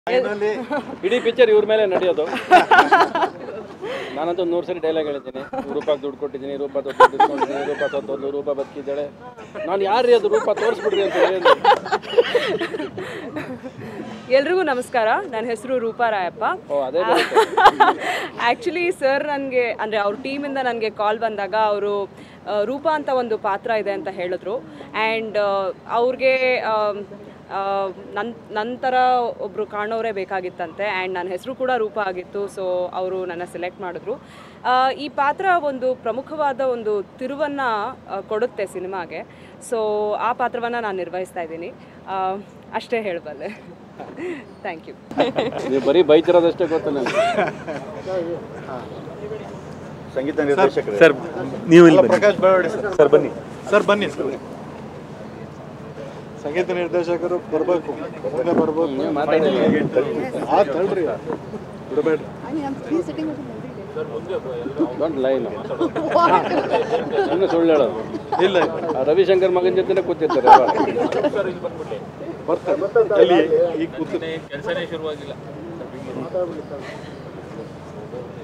ಇಡೀ ಪಿಕ್ಚರ್ ಇವ್ರ ಮೇಲೆ ನಡೆಯೋದು ನಾನಂತೂ ನೂರು ಸರಿ ಡೈಲಾಗ್ ಹೇಳಿದ್ದೀನಿ ರೂಪಾಯಿ ದುಡ್ಡು ಕೊಟ್ಟಿದ್ದೀನಿ ರೂಪ ದುಡ್ಡು ಇಸ್ಕೊಂಡಿದ್ದೀನಿ ರೂಪ ಸತ್ತೋದ್ಲು ರೂಪ ಬದುಕಿದ್ದಾಳೆ ನಾನು ಯಾರ್ರೀ ಅದು ರೂಪ ತೋರಿಸ್ಬಿಡ್ರಿ ಅಂತ ಹೇಳಿ ಎಲ್ರಿಗೂ ನಮಸ್ಕಾರ ನನ್ನ ಹೆಸರು ರೂಪಾ ರಾಯಪ್ಪ ಓ ಅದೇ ಬರುತ್ತೆ. ಆ್ಯಕ್ಚುಲಿ ಸರ್ ನನಗೆ ಅಂದರೆ ಅವ್ರ ಟೀಮಿಂದ ನನಗೆ ಕಾಲ್ ಬಂದಾಗ ಅವರು ರೂಪಾ ಅಂತ ಒಂದು ಪಾತ್ರ ಇದೆ ಅಂತ ಹೇಳಿದ್ರು ಆ್ಯಂಡ್ ಅವ್ರಿಗೆ ನನ್ನ ನಂತರ ಒಬ್ಬರು ಕಾಣೋರೇ ಬೇಕಾಗಿತ್ತಂತೆ ಆ್ಯಂಡ್ ನನ್ನ ಹೆಸರು ಕೂಡ ರೂಪ ಆಗಿತ್ತು ಸೊ ಅವರು ನನ್ನ ಸೆಲೆಕ್ಟ್ ಮಾಡಿದ್ರು ಆ, ಈ ಪಾತ್ರ ಒಂದು ಪ್ರಮುಖವಾದ ಒಂದು ತಿರುವನ್ನು ಕೊಡುತ್ತೆ ಸಿನಿಮಾಗೆ ಸೊ ಆ ಪಾತ್ರವನ್ನು ನಾನು ನಿರ್ವಹಿಸ್ತಾ ಇದ್ದೀನಿ ಆ, ಅಷ್ಟೇ ಹೇಳಬಲ್ಲೆ ಥ್ಯಾಂಕ್ ಯು ನೀವು ಬರೀ ಬೈತಿರೋದಷ್ಟೇ ಗೊತ್ತು ನನಗೆ ಸಂಗೀತ ನಿರ್ದೇಶಕರು ಸರ್ ನೀವು ಇಲ್ಲಿ ಬನ್ನಿ. ಪ್ರಕಾಶ್ ಬೆಳವಡಿ ಸರ್ ಸರ್ ಬನ್ನಿ ಸರ್ ಬನ್ನಿ ಸರ್ ಸಂಗೀತ ನಿರ್ದೇಶಕರು ಬರ್ಬೇಕು ಮುಂದೆ ಬರ್ಬೇಕು ನೀವು ಮಾತಾಡಿ ಆತ್ ಹೇಳ್ರಿ ಬಿಡಬೇಡ್ರಿ ಡೋಂಟ್ ಲೈನ್ ಸುಮ್ಮನೆ ಸುಳ್ಳು ಹೇಳೋದು ಇಲ್ಲ ಆ ರವಿಶಂಕರ್ ಮಗನ ಜೊತೆನೇ ಕೂತಿರ್ತಾರೆ ಯಾವಾಗ. ಬರ್ತಾರೆ ಅಲ್ಲಿ ಈಗ ಕೂತು ಕೆಲಸನೇ ಶುರುವಾಗಿಲ್ಲ